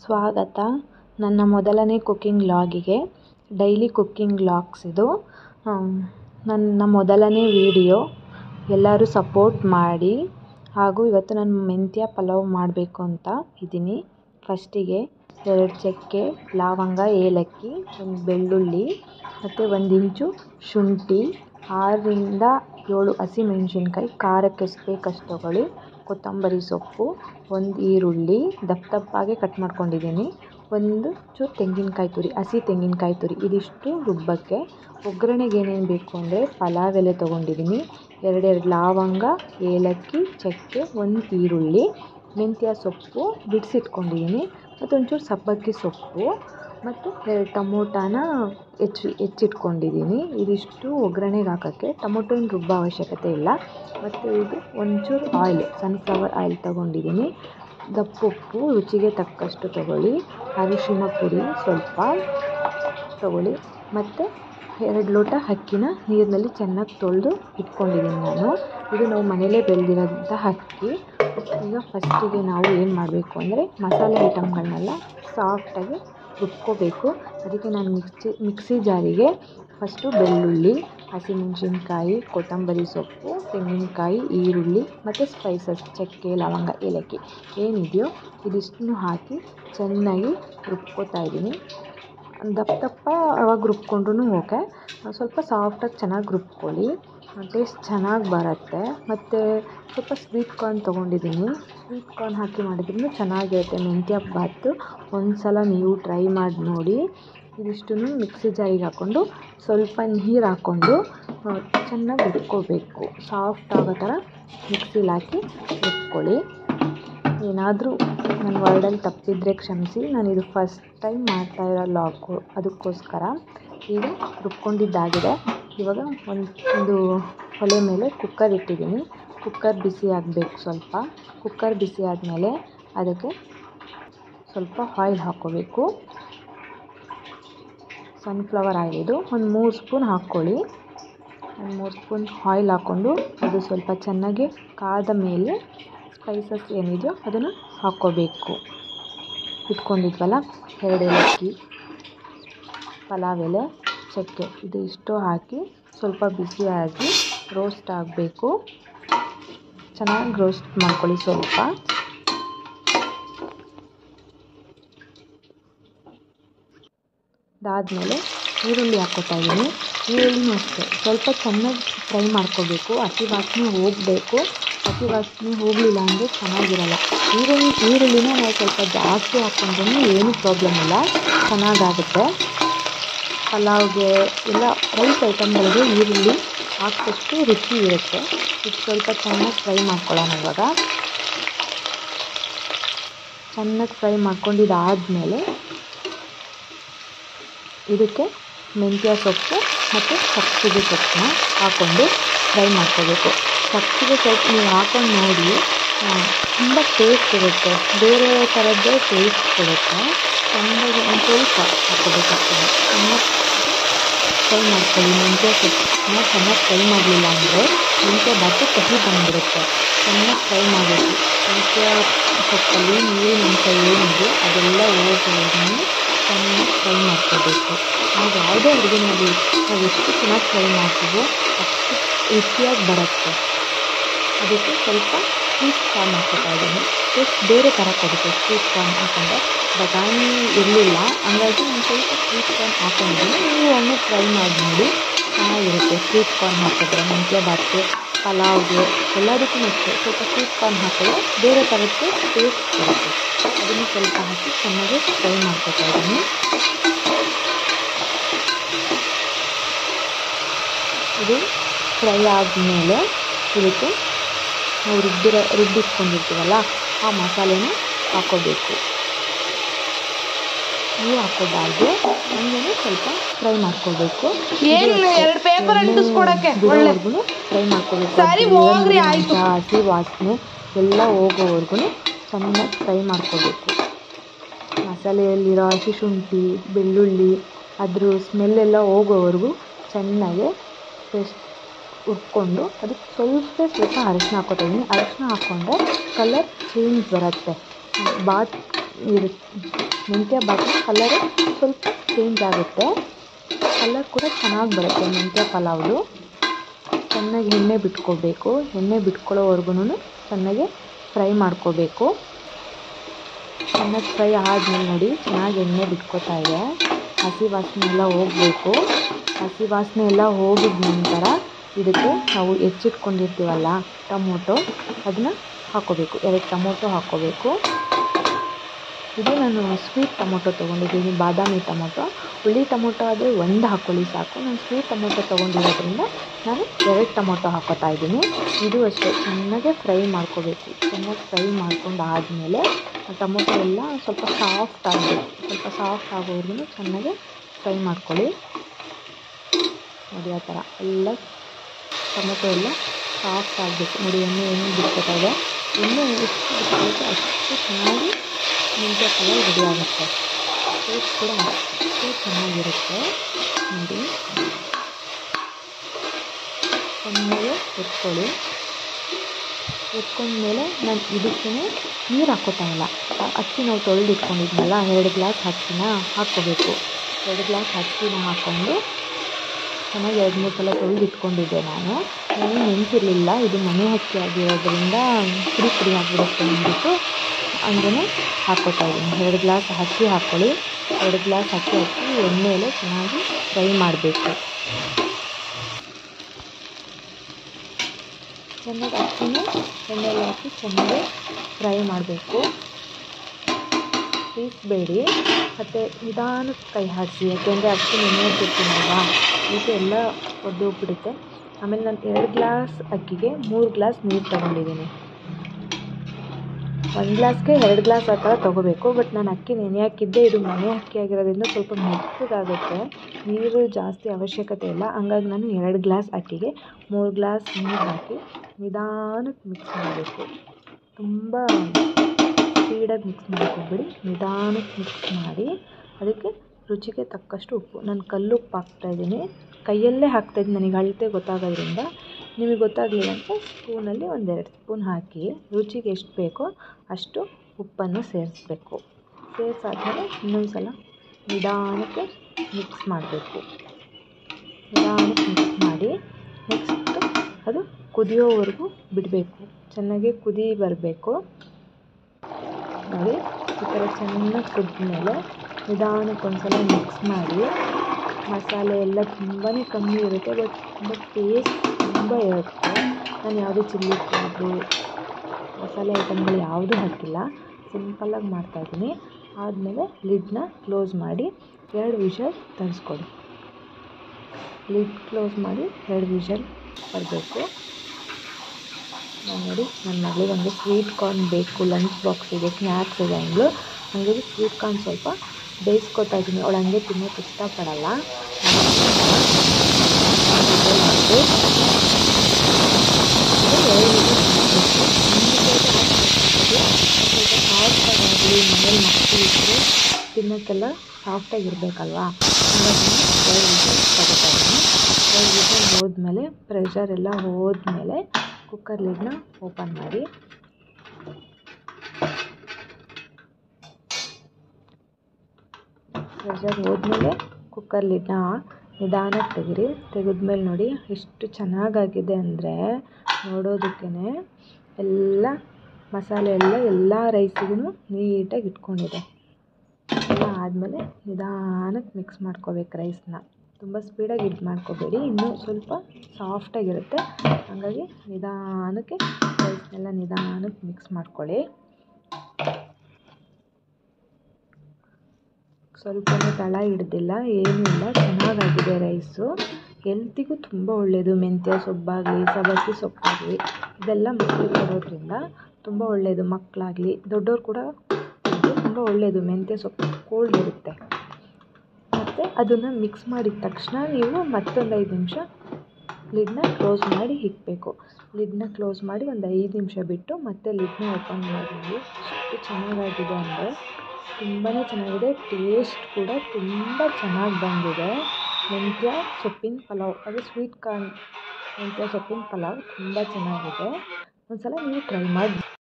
ಸ್ವಾಗತ ನನ್ನ ಮೊದಲನೇ ಕುಕ್ಕಿಂಗ್ ವ್ಲಾಗಿಗೆ ಡೈಲಿ ಕುಕ್ಕಿಂಗ್ ವ್ಲಾಗ್ಸ್ ಇದು ನನ್ನ ಮೊದಲನೇ ವೀಡಿಯೋ ಎಲ್ಲರೂ ಸಪೋರ್ಟ್ ಮಾಡಿ ಹಾಗೂ ಇವತ್ತು ನಾನು ಮೆಂತ್ಯ ಪಲಾವ್ ಮಾಡಬೇಕು ಅಂತ ಇದ್ದೀನಿ ಫಸ್ಟಿಗೆ ಎರಡು ಚಕ್ಕೆ ಲವಂಗ ಏಲಕ್ಕಿ ಒಂದು ಬೆಳ್ಳುಳ್ಳಿ ಮತ್ತು ಒಂದು ಇಂಚು ಶುಂಠಿ ಆರರಿಂದ ಏಳು ಹಸಿಮೆಣ್ಸಿನ್ಕಾಯಿ ಖಾರಕ್ಕೆ ಎಷ್ಟು ಬೇಕಷ್ಟು ತೊಗೊಳ್ಳಿ ಕೊತ್ತಂಬರಿ ಸೊಪ್ಪು ಒಂದು ಈರುಳ್ಳಿ ದಪ್ಪ ದಪ್ಪಾಗೆ ಕಟ್ ಮಾಡ್ಕೊಂಡಿದ್ದೀನಿ ಒಂದು ಚೂರು ತೆಂಗಿನಕಾಯಿ ತುರಿ ಹಸಿ ತೆಂಗಿನಕಾಯಿ ತುರಿ ಇದಿಷ್ಟು ರುಬ್ಬಕ್ಕೆ ಒಗ್ಗರಣೆಗೆ ಏನೇನು ಬೇಕು ಅಂದರೆ ಪಲಾವ್ ಎಲೆ ತೊಗೊಂಡಿದ್ದೀನಿ ಎರಡೆರಡು ಲವಂಗ ಏಲಕ್ಕಿ ಚಕ್ಕೆ ಒಂದು ಈರುಳ್ಳಿ ಮೆಂತ್ಯ ಸೊಪ್ಪು ಬಿಡಿಸಿಟ್ಕೊಂಡಿದ್ದೀನಿ ಮತ್ತು ಒಂಚೂರು ಸಬ್ಬಕ್ಕಿ ಸೊಪ್ಪು ಮತ್ತು ಎರಡು ಟಮೋಟಾನ ಹೆಚ್ಚಿ ಹೆಚ್ಚಿಟ್ಕೊಂಡಿದ್ದೀನಿ ಇದಿಷ್ಟು ಒಗ್ಗರಣೆಗೆ ಹಾಕೋಕ್ಕೆ ಟೊಮೊಟೊ ಏನು ರುಬ್ಬೋ ಅವಶ್ಯಕತೆ ಇಲ್ಲ ಮತ್ತು ಇದು ಒಂಚೂರು ಆಯಿಲ್ ಸನ್ಫ್ಲವರ್ ಆಯಿಲ್ ತೊಗೊಂಡಿದ್ದೀನಿ ದಪ್ಪುಪ್ಪು ರುಚಿಗೆ ತಕ್ಕಷ್ಟು ತೊಗೊಳ್ಳಿ ಅರಿಶಿಣ ಪುಡಿ ಸ್ವಲ್ಪ ತೊಗೊಳ್ಳಿ ಮತ್ತು ಎರಡು ಲೋಟ ಅಕ್ಕಿನ ನೀರಿನಲ್ಲಿ ಚೆನ್ನಾಗಿ ತೊಳೆದು ಇಟ್ಕೊಂಡಿದ್ದೀನಿ ನಾನು ಇದು ನಾವು ಮನೆಯಲ್ಲೇ ಬೆಳೆದಿರೋಂಥ ಅಕ್ಕಿ ಈಗ ಫಸ್ಟಿಗೆ ನಾವು ಏನು ಮಾಡಬೇಕು ಅಂದರೆ ಮಸಾಲೆ ಐಟಮ್ಗಳನ್ನೆಲ್ಲ ಸಾಫ್ಟಾಗಿ ರುಬ್ಕೋಬೇಕು ಅದಕ್ಕೆ ನಾನು ಮಿಕ್ಸಿ ಮಿಕ್ಸಿ ಜಾರಿಗೆ ಫಸ್ಟು ಬೆಳ್ಳುಳ್ಳಿ ಹಸಿಮೆಣ್ಸಿನ್ಕಾಯಿ ಕೊತ್ತಂಬರಿ ಸೊಪ್ಪು ತೆಂಗಿನಕಾಯಿ ಈರುಳ್ಳಿ ಮತ್ತು ಸ್ಪೈಸಸ್ ಚಕ್ಕೆ ಲವಂಗ ಏಲಕ್ಕಿ ಏನಿದೆಯೋ ಇದಿಷ್ಟನ್ನು ಹಾಕಿ ಚೆನ್ನಾಗಿ ರುಬ್ಕೋತಾ ಇದ್ದೀನಿ ದಪ್ಪ ದಪ್ಪ ಆವಾಗ ರುಬ್ಕೊಂಡ್ರೂ ಓಕೆ ಸ್ವಲ್ಪ ಸಾಫ್ಟಾಗಿ ಚೆನ್ನಾಗಿ ರುಬ್ಕೊಳ್ಳಿ ಟೇಸ್ಟ್ ಚೆನ್ನಾಗಿ ಬರುತ್ತೆ ಮತ್ತು ಸ್ವಲ್ಪ ಸ್ವೀಟ್ ಕಾರ್ನ್ ತೊಗೊಂಡಿದ್ದೀನಿ ಸ್ವೀಟ್ ಕಾರ್ನ್ ಹಾಕಿ ಮಾಡಿದ್ರೂ ಚೆನ್ನಾಗಿರುತ್ತೆ ಮೆಂತ್ಯ ಬಾತು ಒಂದು ಸಲ ನೀವು ಟ್ರೈ ಮಾಡಿ ನೋಡಿ ಇದಿಷ್ಟನ್ನು ಮಿಕ್ಸಿ ಜಾರಿಗೆ ಹಾಕ್ಕೊಂಡು ಸ್ವಲ್ಪ ನೀರು ಹಾಕ್ಕೊಂಡು ಚೆನ್ನಾಗಿ ರುಬ್ಕೋಬೇಕು ಸಾಫ್ಟ್ ಆಗೋ ಥರ ಮಿಕ್ಸಿಲಿ ಹಾಕಿ ರುಬ್ಕೊಳ್ಳಿ ಏನಾದರೂ ನನ್ನ ವರ್ಡಲ್ಲಿ ತಪ್ಪಿದರೆ ಕ್ಷಮಿಸಿ ನಾನಿದು ಫಸ್ಟ್ ಟೈಮ್ ಮಾಡ್ತಾಯಿರೋ ಲಾಗು ಅದಕ್ಕೋಸ್ಕರ ಈಗ ರುಬ್ಕೊಂಡಿದ್ದಾಗಿದೆ ಇವಾಗ ಒಂದು ಒಂದು ಒಲೆ ಮೇಲೆ ಕುಕ್ಕರ್ ಇಟ್ಟಿದ್ದೀನಿ ಕುಕ್ಕರ್ ಬಿಸಿ ಆಗಬೇಕು ಸ್ವಲ್ಪ ಕುಕ್ಕರ್ ಬಿಸಿ ಆದಮೇಲೆ ಅದಕ್ಕೆ ಸ್ವಲ್ಪ ಆಯಿಲ್ ಹಾಕ್ಕೋಬೇಕು ಸನ್ಫ್ಲವರ್ ಆಯಿಲ್ ಇದು ಒಂದು ಮೂರು ಸ್ಪೂನ್ ಹಾಕ್ಕೊಳ್ಳಿ ಒಂದು ಮೂರು ಸ್ಪೂನ್ ಆಯಿಲ್ ಹಾಕ್ಕೊಂಡು ಅದು ಸ್ವಲ್ಪ ಚೆನ್ನಾಗಿ ಕಾದ ಮೇಲೆ ಸ್ಪೈಸಸ್ ಏನಿದೆಯೋ ಅದನ್ನು ಹಾಕ್ಕೋಬೇಕು ಇಟ್ಕೊಂಡಿದ್ವಲ್ಲ ಎರಡು ಏಲಕ್ಕಿ ಪಲಾವ್ ಎಲೆ ಚಕ್ಕೆ ಇದು ಇಷ್ಟು ಹಾಕಿ ಸ್ವಲ್ಪ ಬಿಸಿಯಾಗಿ ರೋಸ್ಟ್ ಆಗಬೇಕು ಚೆನ್ನಾಗಿ ರೋಸ್ಟ್ ಮಾಡ್ಕೊಳ್ಳಿ ಸ್ವಲ್ಪ ಅದಾದಮೇಲೆ ಈರುಳ್ಳಿ ಹಾಕ್ಕೋತಾ ಇದ್ದೀನಿ ಈರುಳ್ಳಿನೂ ಅಷ್ಟೇ ಸ್ವಲ್ಪ ಚೆನ್ನಾಗಿ ಫ್ರೈ ಮಾಡ್ಕೋಬೇಕು ಹಸಿ ವಾಸನೆ ಹೋಗಬೇಕು ಹಸಿ ವಾಸನೆ ಹೋಗಲಿಲ್ಲ ಅಂದರೆ ಚೆನ್ನಾಗಿರಲ್ಲ ಈರುಳ್ಳಿ ಈರುಳ್ಳಿನ ನಾವು ಸ್ವಲ್ಪ ಜಾಸ್ತಿ ಹಾಕ್ಕೊಂಡ್ರೂ ಏನೂ ಪ್ರಾಬ್ಲಮ್ ಇಲ್ಲ ಚೆನ್ನಾಗಾಗುತ್ತೆ ಪಲಾವ್ಗೆ ಎಲ್ಲ ರೈಸ್ ಐಟಮ್ಗಳಿಗೆ ಈರುಳ್ಳಿ ಹಾಕಿದಷ್ಟು ರುಚಿ ಇರುತ್ತೆ ಇದು ಸ್ವಲ್ಪ ಚೆನ್ನಾಗಿ ಫ್ರೈ ಮಾಡ್ಕೊಳ್ಳೋಣ ಇವಾಗ ಚೆನ್ನಾಗಿ ಫ್ರೈ ಮಾಡ್ಕೊಂಡಿದ್ದಾದಮೇಲೆ ಇದಕ್ಕೆ ಮೆಂತ್ಯ ಸೊಪ್ಪು ಮತ್ತು ಸಬ್ಬಸಿಗೆ ಸೊಪ್ಪನ್ನ ಹಾಕ್ಕೊಂಡು ಫ್ರೈ ಮಾಡ್ಕೋಬೇಕು ಸಬ್ಬಸಿಗೆ ಸೊಪ್ಪು ನೀವು ಹಾಕ್ಕೊಂಡು ನೋಡಿ ತುಂಬ ಟೇಸ್ಟ್ ಇರುತ್ತೆ ಬೇರೆ ಥರದ್ದೇ ಟೇಸ್ಟ್ ಕೊಡುತ್ತೆ ಚೆನ್ನಾಗಿ ಒಂದು ಸ್ವಲ್ಪ ಹಾಕ್ಕೋಬೇಕಾಗ್ತದೆ ಚೆನ್ನಾಗಿ ಫ್ರೈ ಮಾಡ್ಕೊಳ್ಳಿ ಮೆಂತ್ಯ ಸೊಪ್ಪನ್ನ ಚೆನ್ನಾಗಿ ಫ್ರೈ ಮಾಡಲಿಲ್ಲ ಅಂದರೆ ಮೆಂತ್ಯ ಬಾತು ಕಹಿ ಬಂದುಬಿಡುತ್ತೆ ಚೆನ್ನಾಗಿ ಫ್ರೈ ಮಾಡಬೇಕು ಮೆಂತ್ಯ ಸೊಪ್ಪಲ್ಲಿ ನೀರಿನ ಅಂಶ ಏನಿದೆ ಅದೆಲ್ಲ ಹೋಗೋದನ್ನು ಚೆನ್ನಾಗಿ ಫ್ರೈ ಮಾಡ್ಕೋಬೇಕು ನಾವು ಯಾವುದೇ ಅಡುಗೆ ಮಾಡಿ ನಾವು ಎಷ್ಟು ಚೆನ್ನಾಗಿ ಫ್ರೈ ಮಾಡ್ತೀವೋ ಅಷ್ಟು ರುಚಿಯಾಗಿ ಬರುತ್ತೆ ಅದಕ್ಕೆ ಸ್ವಲ್ಪ ಸ್ವೀಟ್ ಕಾರ್ನ್ ಹಾಕ್ಕೋತಾ ಇದ್ದೀನಿ ಟೇಸ್ಟ್ ಬೇರೆ ಥರ ಕೊಡುತ್ತೆ ಸ್ವೀಟ್ ಕಾರ್ನ್ ಹಾಕೊಂಡ್ರೆ ಬಟಾಣಿ ಇರಲಿಲ್ಲ ಹಂಗಾಗಿ ಒಂದು ಸ್ವಲ್ಪ ಸ್ವೀಟ್ ಕಾರ್ನ್ ಹಾಕೊಂಡಿದ್ದೀನಿ ನೀವು ಒಮ್ಮೆ ಟ್ರೈ ಮಾಡಿ ನೋಡಿ ಚೆನ್ನಾಗಿರುತ್ತೆ ಸ್ವೀಟ್ ಕಾರ್ನ್ ಹಾಕಿದ್ರೆ ಮೆಂತ್ಯ ಬಾತು ಪಲಾವ್ಗೆ ಎಲ್ಲದಕ್ಕೂ ಅಷ್ಟೇ ಸ್ವಲ್ಪ ಸ್ವೀಟ್ ಕಾರ್ನ್ ಹಾಕಿದ್ರೆ ಬೇರೆ ಥರದ್ದು ಟೇಸ್ಟ್ ಬರುತ್ತೆ ಅದನ್ನು ಸ್ವಲ್ಪ ಹಾಕಿ ಚೆನ್ನಾಗಿ ಫ್ರೈ ಮಾಡ್ಕೊತಾ ಇದ್ದೀನಿ ಇದು ಫ್ರೈ ಆದಮೇಲೆ ಇದಕ್ಕೆ ನಾವು ರುಬ್ಬಿರೋ ರುಬ್ಬಿಸ್ಕೊಂಡಿರ್ತೀವಲ್ಲ ಆ ಮಸಾಲೆನ ಹಾಕ್ಕೋಬೇಕು ನೀವು ಹಾಕ್ಕೋಬಾರ್ದು ಹಂಗೆ ಸ್ವಲ್ಪ ಫ್ರೈ ಮಾಡ್ಕೋಬೇಕು ಎರಡು ಪೇಪರ್ ಅಂಟಿಸ್ಕೊಡಕ್ಕೆ ಒಳ್ಳೆ ಬಿಡೋವರೆಗೂ ಫ್ರೈ ಮಾಡ್ಕೋಬೇಕು ಸರಿ, ಹೋಗ್ರಿ, ಆಯ್ತು. ಹಸಿ ವಾಸನೆ ಎಲ್ಲ ಹೋಗೋವರೆಗೂ ಚೆನ್ನಾಗಿ ಫ್ರೈ ಮಾಡ್ಕೋಬೇಕು ಮಸಾಲೆಯಲ್ಲಿರೋ ಹಸಿ ಶುಂಠಿ ಬೆಳ್ಳುಳ್ಳಿ ಅದ್ರ ಸ್ಮೆಲ್ಲೆಲ್ಲ ಹೋಗೋವರೆಗೂ ಚೆನ್ನಾಗಿ ಪೇಸ್ಟ್ ಹುರ್ಕೊಂಡು ಅದಕ್ಕೆ ಸ್ವಲ್ಪ ಸ್ವಲ್ಪ ಅರಿಶಿನ ಹಾಕ್ಕೋತಾ ಇದ್ದೀನಿ ಅರಿಶಿನ ಹಾಕ್ಕೊಂಡ್ರೆ ಕಲರ್ ಚೇಂಜ್ ಬರುತ್ತೆ ಬಾತ್ ಇರುತ್ತೆ ಮೆಂತ್ಯ ಬಾತು ಕಲರು ಸ್ವಲ್ಪ ಚೇಂಜ್ ಆಗುತ್ತೆ ಕಲರ್ ಕೂಡ ಚೆನ್ನಾಗಿ ಬರುತ್ತೆ ಮೆಂತ್ಯ ಪಲಾವ್ದು ಚೆನ್ನಾಗಿ ಎಣ್ಣೆ ಬಿಟ್ಕೋಬೇಕು ಎಣ್ಣೆ ಬಿಟ್ಕೊಳ್ಳೋವರೆಗೂ ಚೆನ್ನಾಗಿ ಫ್ರೈ ಮಾಡ್ಕೋಬೇಕು ಚೆನ್ನಾಗಿ ಫ್ರೈ ಆದಮೇಲೆ ನೋಡಿ ಚೆನ್ನಾಗಿ ಎಣ್ಣೆ ಬಿಟ್ಕೋತಾ ಇದೆ ಹಸಿ ವಾಸನೆ ಎಲ್ಲ ಹೋಗಬೇಕು ಹಸಿ ವಾಸನೆ ಎಲ್ಲ ಹೋಗಿದ ನಂತರ ಇದಕ್ಕೆ ನಾವು ಹೆಚ್ಚಿಟ್ಕೊಂಡಿರ್ತೀವಲ್ಲ ಟೊಮೊಟೊ ಅದನ್ನ ಹಾಕ್ಕೋಬೇಕು ಎರಡು ಟೊಮೊಟೊ ಹಾಕ್ಕೋಬೇಕು ಇದು ನಾನು ಸ್ವೀಟ್ ಟೊಮೊಟೊ ತೊಗೊಂಡಿದ್ದೀನಿ ಬಾದಾಮಿ ಟೊಮೊಟೊ ಹುಳಿ ಟೊಮೊಟೊ ಆದರೆ ಒಂದು ಹಾಕ್ಕೊಳ್ಳಿ ಸಾಕು ನಾನು ಸ್ವೀಟ್ ಟೊಮೊಟೊ ತೊಗೊಂಡಿರೋದ್ರಿಂದ ನಾನು ಎರಡು ಟೊಮೊಟೊ ಹಾಕ್ಕೋತಾ ಇದ್ದೀನಿ ಇದು ಅಷ್ಟೇ ಚೆನ್ನಾಗೆ ಫ್ರೈ ಮಾಡ್ಕೋಬೇಕು ಚೆನ್ನಾಗಿ ಫ್ರೈ ಮಾಡ್ಕೊಂಡು ಆದಮೇಲೆ ಟೊಮೊಟೊ ಎಲ್ಲ ಸ್ವಲ್ಪ ಸಾಫ್ಟ್ ಆಗಬೇಕು ಸ್ವಲ್ಪ ಸಾಫ್ಟ್ ಆಗೋವರೆಗೂ ಚೆನ್ನಾಗಿ ಫ್ರೈ ಮಾಡ್ಕೊಳ್ಳಿ ನೋಡಿ ಆ ಥರ ಎಲ್ಲ ಟೊಮೊಟೊ ಎಲ್ಲ ಸಾಫ್ಟ್ ಆಗಬೇಕು ನೋಡಿ ಎಣ್ಣೆ ಎಣ್ಣೆ ಬಿಟ್ಕೊತಾ ಇದೆ ಎಣ್ಣೆ ಎಷ್ಟು ಬಿಟ್ಕೊಳ್ಳುತ್ತೆ ಅಷ್ಟು ಚೆನ್ನಾಗಿ ಮೆಂತ್ಯ ಪಲಾವ್ ರೆಡಿ ಆಗುತ್ತೆ ಟೇಸ್ಟ್ ಕೂಡ ಅಷ್ಟು ಚೆನ್ನಾಗಿರುತ್ತೆ ನೋಡಿ ಚೆನ್ನಾಗಿ ಎತ್ಕೊಳ್ಳಿ ಎತ್ಕೊಂಡ್ಮೇಲೆ ನಾನು ಇದಕ್ಕೆ ನೀರು ಹಾಕ್ಕೋತಾ ಇಲ್ಲ ಅಕ್ಕಿ ನಾವು ತೊಳೆದು ಇಟ್ಕೊಂಡಿದ್ನಲ್ಲ ಎರಡು ಗ್ಲಾಸ್ ಅಕ್ಕಿನ ಹಾಕ್ಕೋಬೇಕು ಎರಡು ಗ್ಲಾಸ್ ಅಕ್ಕಿನ ಹಾಕ್ಕೊಂಡು ಚೆನ್ನಾಗಿ ಎರಡು ಮೂರು ಸಲ ತೊಳೆದು ಇಟ್ಕೊಂಡಿದ್ದೆ ನಾನು ನಾನು ನೆನೆಸಿರಲಿಲ್ಲ ಇದು ಮನೆ ಅಕ್ಕಿ ಆಗಿರೋದ್ರಿಂದ ಪುಡಿ ಪುಡಿ ಆಗಿಬಿಡುತ್ತೆ ಅಂದ್ಬಿಟ್ಟು ಹಂಗೇ ಹಾಕ್ಕೋತಾ ಇದ್ದೀನಿ ಎರಡು ಗ್ಲಾಸ್ ಅಕ್ಕಿ ಹಾಕ್ಕೊಳ್ಳಿ ಎರಡು ಗ್ಲಾಸ್ ಅಕ್ಕಿ ಹಾಕಿ ಎಣ್ಣೆಲೆ ಚೆನ್ನಾಗಿ ಫ್ರೈ ಮಾಡಬೇಕು ಚೆನ್ನಾಗಿ ಅಕ್ಕಿನ ಎಣ್ಣೆಲಿ ಹಾಕಿ ಚೆನ್ನಾಗಿ ಫ್ರೈ ಮಾಡಬೇಕು ಬೇಯಿಸಬೇಡಿ ಮತ್ತು ನಿಧಾನಕ್ಕೆ ಕೈ ಹಾಕಿಸಿ ಯಾಕೆಂದರೆ ಅಕ್ಕಿ ನೆನೆಯೋದಿರ್ತೀನಲ್ವಾ ಅದಕ್ಕೆ ಎಲ್ಲ ಒದ್ದೋಗ್ಬಿಡುತ್ತೆ ಆಮೇಲೆ ನಾನು ಎರಡು ಗ್ಲಾಸ್ ಅಕ್ಕಿಗೆ ಮೂರು ಗ್ಲಾಸ್ ನೀರು ತೊಗೊಂಡಿದ್ದೀನಿ ಒಂದು ಗ್ಲಾಸ್ಗೆ ಎರಡು ಗ್ಲಾಸ್ ಆ ಥರ ತೊಗೋಬೇಕು ಬಟ್ ನಾನು ಅಕ್ಕಿ ನೆನೆ ಹಾಕಿದ್ದೆ ಇದು ಮನೆ ಅಕ್ಕಿ ಆಗಿರೋದ್ರಿಂದ ಸ್ವಲ್ಪ ಮೆತ್ತಗಾಗುತ್ತೆ ನೀರು ಜಾಸ್ತಿ ಅವಶ್ಯಕತೆ ಇಲ್ಲ ಹಂಗಾಗಿ ನಾನು ಎರಡು ಗ್ಲಾಸ್ ಅಕ್ಕಿಗೆ ಮೂರು ಗ್ಲಾಸ್ ನೀರು ಹಾಕಿ ನಿಧಾನಕ್ಕೆ ಮಿಕ್ಸ್ ಮಾಡಬೇಕು ತುಂಬ ಸ್ಪೀಡಾಗಿ ಮಿಕ್ಸ್ ಮಾಡ್ಕೊಬೇಡಿ ನಿಧಾನಕ್ಕೆ ಮಿಕ್ಸ್ ಮಾಡಿ ಅದಕ್ಕೆ ರುಚಿಗೆ ತಕ್ಕಷ್ಟು ಉಪ್ಪು ನಾನು ಕಲ್ಲುಪ್ಪು ಹಾಕ್ತಾಯಿದ್ದೀನಿ ಕೈಯಲ್ಲೇ ಹಾಕ್ತಾಯಿದ್ದೀನಿ ನನಗೆ ಅಳತೆ ಗೊತ್ತಾಗೋದ್ರಿಂದ ನಿಮಗೆ ಗೊತ್ತಾಗಲಿಲ್ಲ ಅಂದರೆ ಸ್ಪೂನಲ್ಲಿ ಒಂದೆರಡು ಸ್ಪೂನ್ ಹಾಕಿ ರುಚಿಗೆ ಎಷ್ಟು ಬೇಕೋ ಅಷ್ಟು ಉಪ್ಪನ್ನು ಸೇರಿಸ್ಬೇಕು ಸೇರಿಸಾದ್ಮೇಲೆ ಇನ್ನೊಂದು ಸಲ ನಿಧಾನಕ್ಕೆ ಮಿಕ್ಸ್ ಮಾಡಬೇಕು ನಿಧಾನಕ್ಕೆ ಮಿಕ್ಸ್ ಮಾಡಿ ನೆಕ್ಸ್ಟು ಅದು ಕುದಿಯೋವರೆಗೂ ಬಿಡಬೇಕು ಚೆನ್ನಾಗಿ ಕುದಿ ಬರಬೇಕು ನೋಡಿ ಈ ಥರ ಚೆನ್ನಾಗಿ ಕುದ್ಮೇಲೆ ನಿಧಾನಕ್ಕೆ ಒಂದು ಸಲ ಮಿಕ್ಸ್ ಮಾಡಿ ಮಸಾಲೆ ಎಲ್ಲ ತುಂಬಾ ಕಮ್ಮಿ ಇರುತ್ತೆ ಬಟ್ ತುಂಬ ಟೇಸ್ಟ್ ತುಂಬ ಇರುತ್ತೆ ನಾನು ಯಾವುದೇ ಚಿಲ್ಲಿ ಪೌಡ್ರು ಮಸಾಲೆ ಐಟಮ್ಗಳು ಯಾವುದೂ ಹಾಕಿಲ್ಲ ಸಿಂಪಲ್ಲಾಗಿ ಮಾಡ್ತಾಯಿದ್ದೀನಿ ಆದಮೇಲೆ ಲಿಡ್ನ ಕ್ಲೋಸ್ ಮಾಡಿ ಎರಡು ವಿಷಲ್ ತರಿಸ್ಕೊಡಿ ಲಿಡ್ ಕ್ಲೋಸ್ ಮಾಡಿ ಎರಡು ವಿಷಲ್ ಬರಬೇಕು ನಾನು ನೋಡಿ ನನ್ನ ಮಗಳಿಗೆ ಒಂದು ಸ್ವೀಟ್ ಕಾರ್ನ್ ಬೇಕು ಲಂಚ್ ಬಾಕ್ಸಿಗೆ ಸ್ನ್ಯಾಕ್ಸ್ ಇದೆ ಅಂಗಳು ಹಾಗಾಗಿ ಸ್ವೀಟ್ ಕಾರ್ನ್ ಸ್ವಲ್ಪ ಬೇಯಿಸ್ಕೊತಾ ಇದ್ದೀನಿ ಅವಳು ಹಂಗೆ ತಿನ್ನೋಕ್ಕೆ ಇಷ್ಟಪಡಲ್ಲ ಸ್ವಲ್ಪ ಸಾಫ್ಟಾಗಾಗಲಿ ಮನೇಲಿ ಮಕ್ಕಳು ಇದ್ದರೆ ತಿನ್ನೋಕ್ಕೆಲ್ಲ ಸಾಫ್ಟಾಗಿರಬೇಕಲ್ವಾ ಹಾಗಾಗಿ ಎರಡು ವಿಷಲ್ ತಗೋತಾ ಇದ್ದೀನಿ ಎರಡು ವಿಷಲ್ ಹೋದ್ಮೇಲೆ ಪ್ರೆಷರ್ ಎಲ್ಲ ಹೋದ್ಮೇಲೆ ಕುಕ್ಕರ್ ಲಿಡ್ನ ಓಪನ್ ಮಾಡಿ ಪ್ರೆಷರ್ ಹೋದ್ಮೇಲೆ ಕುಕ್ಕರ್ ಲಿಡ್ನ ನಿಧಾನಕ್ಕೆ ತೆಗೀರಿ ತೆಗೆದ್ಮೇಲೆ ನೋಡಿ ಎಷ್ಟು ಚೆನ್ನಾಗಾಗಿದೆ ಅಂದರೆ ನೋಡೋದಕ್ಕೇ ಎಲ್ಲ ಮಸಾಲೆ ಎಲ್ಲ ಎಲ್ಲ ರೈಸಿಗೂ ನೀಟಾಗಿ ಇಟ್ಕೊಂಡಿದೆ ಎಲ್ಲ ಆದಮೇಲೆ ನಿಧಾನಕ್ಕೆ ಮಿಕ್ಸ್ ಮಾಡ್ಕೋಬೇಕು ರೈಸ್ನ ತುಂಬ ಸ್ಪೀಡಾಗಿ ಇದು ಮಾಡ್ಕೋಬೇಡಿ ಇನ್ನೂ ಸ್ವಲ್ಪ ಸಾಫ್ಟಾಗಿರುತ್ತೆ ಹಾಗಾಗಿ ನಿಧಾನಕ್ಕೆ ರೈಸ್ನೆಲ್ಲ ನಿಧಾನಕ್ಕೆ ಮಿಕ್ಸ್ ಮಾಡ್ಕೊಳ್ಳಿ ಸ್ವಲ್ಪನೂ ತಳ ಹಿಡ್ದಿಲ್ಲ ಏನೂ ಇಲ್ಲ ಚೆನ್ನಾಗಾಗಿದೆ ರೈಸು ಹೆಲ್ತಿಗೂ ತುಂಬ ಒಳ್ಳೆಯದು ಮೆಂತ್ಯ ಸೊಪ್ಪಾಗಲಿ ಸಬ್ಬಕ್ಕಿ ಸೊಪ್ಪಾಗಲಿ ಇದೆಲ್ಲ ಮಕ್ಕಳಿಗೆ ಕೊಡೋದ್ರಿಂದ ತುಂಬ ಒಳ್ಳೆಯದು ಮಕ್ಕಳಾಗಲಿ ದೊಡ್ಡವ್ರು ಕೂಡ ತುಂಬ ಒಳ್ಳೆಯದು ಮೆಂತ್ಯ ಸೊಪ್ಪು ಕೋಲ್ಡ್ ಇರುತ್ತೆ ಮತ್ತು ಅದನ್ನು ಮಿಕ್ಸ್ ಮಾಡಿದ ತಕ್ಷಣ ನೀವು ಮತ್ತೊಂದು ಐದು ನಿಮಿಷ ಲಿಡ್ನ ಕ್ಲೋಸ್ ಮಾಡಿ ಇಕ್ಬೇಕು ಲಿಡ್ನ ಕ್ಲೋಸ್ ಮಾಡಿ ಒಂದು ಐದು ನಿಮಿಷ ಬಿಟ್ಟು ಮತ್ತೆ ಲಿಡ್ನ ಓಪನ್ ಮಾಡಿ ಎಷ್ಟು ಚೆನ್ನಾಗಾಗಿದೆ ಅಂದರೆ ತುಂಬಾ ಚೆನ್ನಾಗಿದೆ ಟೇಸ್ಟ್ ಕೂಡ ತುಂಬ ಚೆನ್ನಾಗಿ ಬಂದಿದೆ ಮೆಂತ್ಯ ಸೊಪ್ಪಿನ ಪಲಾವ್ ಅದು ಸ್ವೀಟ್ ಕಾರ್ನ್ ಮೆಂತ್ಯ ಸೊಪ್ಪಿನ ಪಲಾವ್ ತುಂಬ ಚೆನ್ನಾಗಿದೆ ಒಂದು ಸಲ ನೀವು ಟ್ರೈ ಮಾಡಿ